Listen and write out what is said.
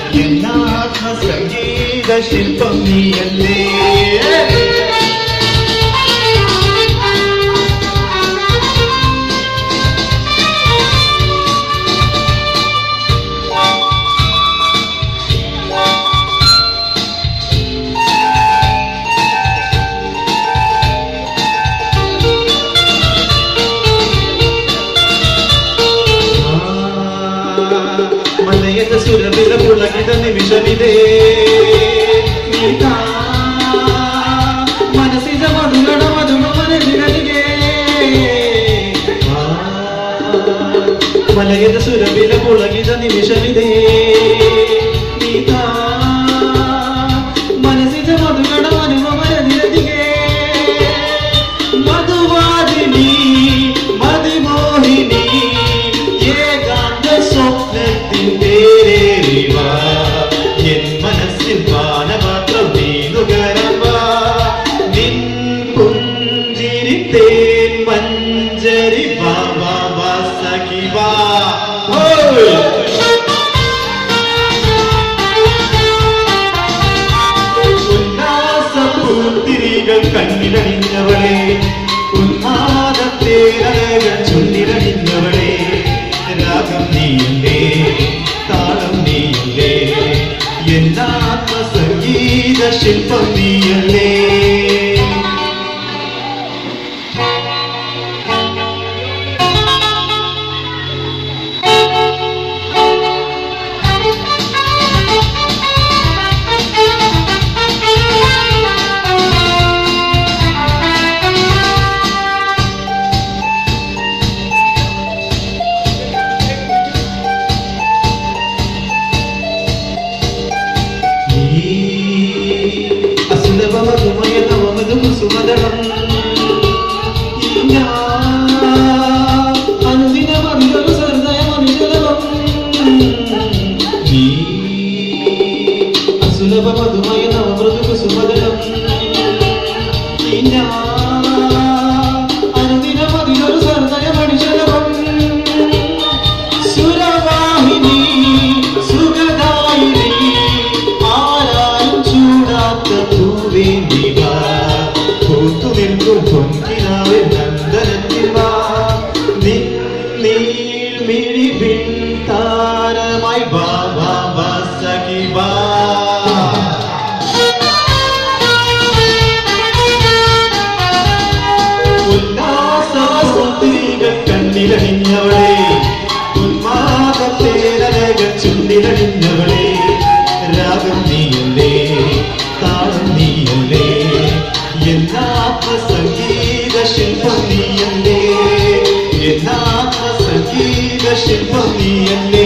എന്നാത്മ സംഗീത ശില്പം നീയല്ലേ ಮನೆಯದ ಸುರವಿರ ಪುಳಗಿದ ನಿಮಿಷವಿದೆ ನೀತಾ ಮನಸ್ಸಿದ ಮಧುರಣ ಮಧುಮ ಮನದಿನನಿಗೆ ಮನೆಯದ ಸುರವಿರ ಪುಳಗಿದ ನಿಮಿಷವಿದೆ ನೀತಾ ಮನಸ್ಸಿದ ಮಧುರಣ ಮಧುಮ ಮನದಿನದಿಗೆ മധുവാദിനി മതിമോഹിനി ഏകാന്ത സ്വപ്നത്തിൻ പേരേറിവ എൻ മനസ്സിൽ പാനപാത്രം നീനുകരവ നിൻ പുഞ്ചിരിത്തേൻ മഞ്ചരി ബാബാ സഖി വാ ഓയ് ഉല്ലാസപൂത്തിരികൾ കണ്ണിലണിഞ്ഞവളെ ഉന്മാദത്തേരകൾ ചുണ്ടിലണിഞ്ഞവളെ രാഗം നീയല്ലേ താളം നീയല്ലേ എന്നാത്മ സംഗീത ശില്പം നീയല്ലേ അസുലഭമധുമയ നവമധു കുസുമദളം അനുദിനമതിലൊരു സർദയമനുചലവം നീ അസുലഭമധുമയ നവമൃദു കുസുമദളം അനുദിനമതിലൊരു സർദയമനുചലവം സുരവാഹിനി സുഖദായിനി ആരായും ചൂടാത്ത പൂവേന്തിവ പൂത്തു നിൽക്കും പൊൻകിനാവിൻ നന്ദനത്തിൽ വാ നീൾമിഴി താരമായി വാ വാ വാ സഖി വാ ഉല്ലാസസ്ത്രീകൾ കണ്ണിലണിഞ്ഞവളെ ഉന്മാദത്തേരകൾ ചുണ്ടിലണിഞ്ഞവളെ രാഗം നീയല്ലേ താളം നീയല്ലേ എന്നാത്മ സംഗീത ശില്പം നീയല്ലേ എന്നാത്മ സംഗീത ശില്പം നീയല്ലേ